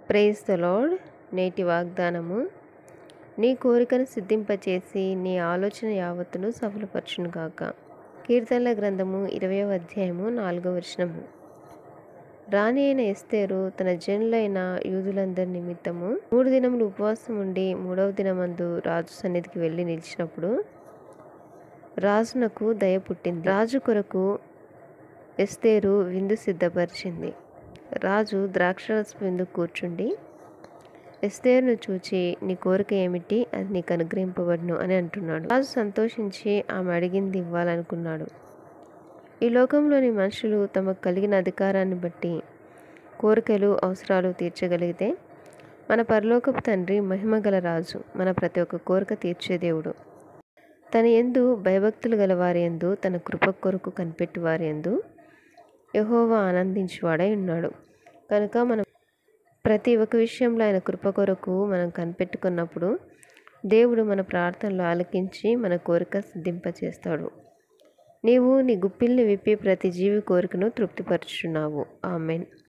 praise the lord నేటి వాగ్దానము నీ కోరికను సిద్ధింపచేసి నీ ఆలోచన యావత్తును సఫలపరచును గాక కీర్తనల గ్రంథము ఇరవై అధ్యాయము నాలుగవ వచనము రాణి అయిన ఎస్తేరు తన జనులైన యూదులందరి నిమిత్తము మూడు దినములు ఉపవాసం ఉండి మూడవ దినమందు రాజు సన్నిధికి వెళ్ళి నిలిచినప్పుడు రాజునకు దయ పుట్టింది రాజు కొరకు ఎస్తేరు విందు సిద్ధపరిచింది రాజు ద్రాక్షరస విందు కూర్చుండి ఎస్తేరును చూచి నీ కోరిక ఏమిటి అది నీకు అనుగ్రహింపబడును అని అంటున్నాడు రాజు సంతోషించి ఆమె అడిగింది ఇవ్వాలనుకున్నాడు ఈ లోకంలోని మనుషులు తమకు కలిగిన అధికారాన్ని బట్టి కోరికలు అవసరాలు తీర్చగలిగితే మన పరలోకపు తండ్రి మహిమగల రాజు మన ప్రతి ఒక్క కోరిక తీర్చే దేవుడు తన ఎందు భయభక్తులు గల వారి ఎందు తన కృప కొరకు కనిపెట్టి వారి ఎందు యహోవా ఆనందించువాడై ఉన్నాడు కనుక మనం ప్రతి ఒక్క విషయంలో ఆయన కృప కొరకు మనం కనిపెట్టుకున్నప్పుడు దేవుడు మన ప్రార్థనలు ఆలకించి మన కోరిక సిద్ధింపచేస్తాడు నీవు నీ గుప్పిల్ని విప్పి ప్రతి జీవి కోరికను తృప్తిపరుచున్నావు ఆమెన్